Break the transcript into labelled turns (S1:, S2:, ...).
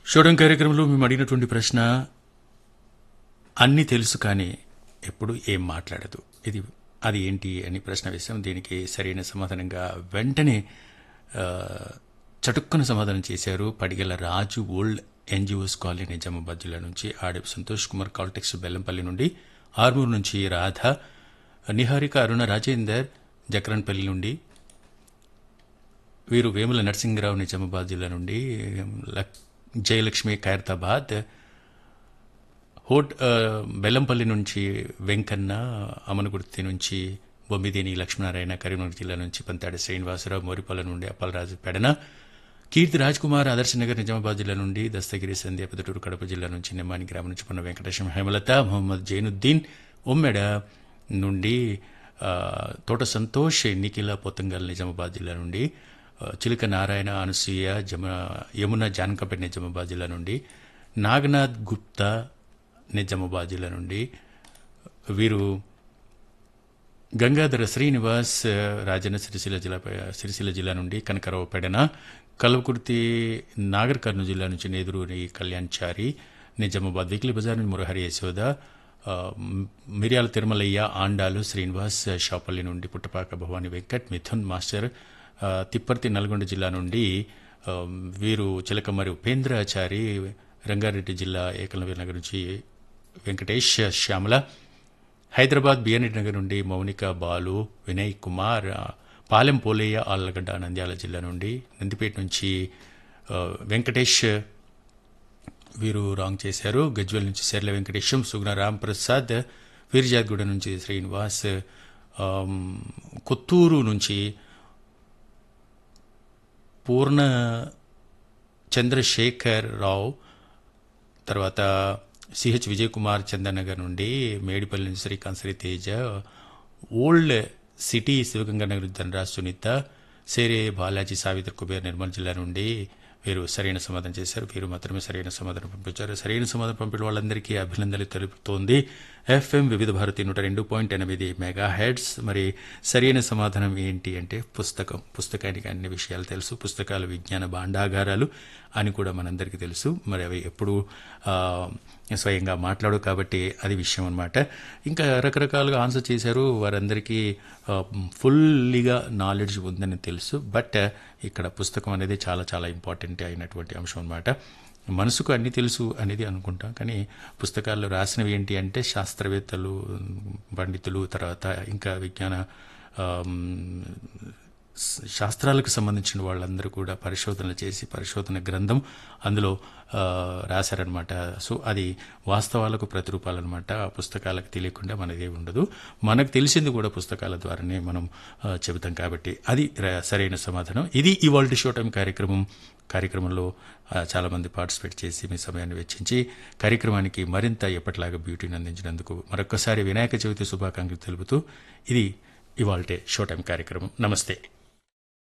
S1: షోడం కార్యక్రమంలో మేము అడిగినటువంటి ప్రశ్న అన్నీ తెలుసు కానీ ఎప్పుడు ఏం మాట్లాడదు ఇది అది ఏంటి అని ప్రశ్న వేశాం దీనికి సరైన సమాధానంగా వెంటనే ఆ, చటుక్కున సమాధానం చేశారు Padigala Raju old NGOs colony Nizamabad జిల్లా నుంచి ఆడపు సంతోష్ కుమార్ కాల్టెక్స్ బెల్లంపల్లి నుండి ఆర్మూర్ నుంచి రాధ నిహారిక అరుణ రాజేందర్ జక్రన్పల్లి నుండి వీరు వేముల నరసింహరావు నిజామాబాద్ జిల్లా నుండి లక్- జయలక్ష్మి ఖైరతాబాద్ హోట్ ఆ, బెల్లంపల్లి నుంచి వెంకన్న అమనగుర్తి నుంచి బొమ్మిదేని లక్ష్మీనారాయణ కరీంనగర్ జిల్లా నుంచి పంతాడి శ్రీనివాసరావు మోరిపల్ల నుండి అప్పలరాజు పెడన కీర్తి రాజ్ కుమార్ ఆదర్శనగర్ నిజామాబాద్ జిల్లా నుండి దస్తగిరి సంధ్య పెదటూరు కడప జిల్లా నుంచి నిమ్మాని గ్రామం నుంచి పొన్న వెంకటేశం హేమలత మొహమ్మద్ జైనుద్దీన్ ఉమ్మెడ నుండి ఆ, తోట సంతోష్ నిఖిల పొత్తంగల్ నిజామాబాద్ జిల్లా నుండి ఆ, చిలుక నారాయణ అనసూయ జమ యమున జానకపేట నిజామాబాద్ జిల్లా నుండి నాగనాథ్ గుప్తా నిజామాబాద్ జిల్లా నుండి వీరు గంగాధర శ్రీనివాస్ ఆ, రాజన్న సిరిసిల్ల జిల్లా సిరిసిల్ల జిల్లా నుండి కనకరావు పెడన కల్వకుర్తి నాగర్ కర్నూలు జిల్లా నుంచి నేదురూరి కళ్యాణ్ చారి నిజామాబాద్ వీక్లీ బజార్ నుండి మురహరి యశోద ఆ, మ్- మిర్యాల తిరుమలయ్య ఆండాలు శ్రీనివాస్ షాపల్లి నుండి పుట్టపాక భవాని వెంకట్ మిథున్ మాస్టర్ ఆ, తిప్పర్తి నల్గొండ జిల్లా నుండి ఆ, వీరు చిలకమరి ఉపేంద్రాచారి రంగారెడ్డి జిల్లా ఏకలవీర్ నగర్ నుంచి వెంకటేష్ శ్యామల హైదరాబాద్ బిఎన్ఎడ్ నగర్ నుండి మౌనిక బాలు వినయ్ కుమార్ ఆ, పాలెం పోలేయ ఆళ్లగడ్డ నంద్యాల జిల్లా నుండి నందిపేట నుంచి ఆ, వెంకటేష్ వీరు రాంగ్ చేశారు గజ్వెల్ నుంచి సెర్ల వెంకటేశం సుగుణ రామ్ ప్రసాద్ వీర్జాద్గూడ నుంచి శ్రీనివాస్ ఆమ్, కొత్తూరు నుంచి పూర్ణ చంద్రశేఖర్ రావు తర్వాత సిహెచ్ విజయ్ కుమార్ చందనగర్ నుండి మేడిపల్లి నుంచి శ్రీకాంత్ శ్రీ తేజ ఓల్డ్ సిటీ శివగంగానగర్ ధనరాజ్ సునీత సేరే బాలాజీ సావిత్రి కుబేర్ నిర్మల్ జిల్లా నుండి వీరు సరైన సమాధానం చేశారు వీరు మాత్రమే సరైన సమాధానం పంపించారు సరైన సమాధానం పంపిన వాళ్ళందరికీ అభినందనలు తెలుపుతోంది ఎఫ్ఎం వివిధ భారతి నూట రెండు పాయింట్ ఎనిమిది మెగా హెడ్స్ మరి సరైన సమాధానం ఏంటి అంటే పుస్తకం పుస్తకానికి అన్ని విషయాలు తెలుసు పుస్తకాలు విజ్ఞాన భాండాగారాలు అని కూడా మనందరికీ తెలుసు మరి అవి ఎప్పుడు ఆ, స్వయంగా మాట్లాడు కాబట్టి అది విషయం అనమాట ఇంకా రకరకాలుగా ఆన్సర్ చేశారు వారందరికీ ఆ, ఫుల్లీగా నాలెడ్జ్ ఉందని తెలుసు బట్ ఇక్కడ పుస్తకం అనేది చాలా చాలా ఇంపార్టెంట్ అయినటువంటి అంశం అనమాట మనసుకు అన్ని తెలుసు అనేది అనుకుంటాం కానీ పుస్తకాల్లో రాసినవి ఏంటి అంటే శాస్త్రవేత్తలు పండితులు తర్వాత ఇంకా విజ్ఞాన ఆమ్, శ- శాస్త్రాలకు సంబంధించిన వాళ్ళందరూ కూడా పరిశోధనలు చేసి పరిశోధన గ్రంథం అందులో ఆ, రాశారనమాట సో అది వాస్తవాలకు ప్రతిరూపాలన్నమాట ఆ పుస్తకాలకు తెలియకుండా మనదే ఉండదు మనకు తెలిసింది కూడా పుస్తకాల ద్వారానే మనం ఆ, చెబుతాం కాబట్టి అది ర- సరైన సమాధానం ఇది ఇవాల్టి షో టైం కార్యక్రమం కార్యక్రమంలో ఆ, చాలామంది పార్టిసిపేట్ చేసి మీ సమయాన్ని వెచ్చించి కార్యక్రమానికి మరింత ఎప్పటిలాగా బ్యూటీని అందించినందుకు మరొకసారి వినాయక చవితి శుభాకాంక్షలు తెలుపుతూ ఇది ఇవాల్టే షో టైం కార్యక్రమం నమస్తే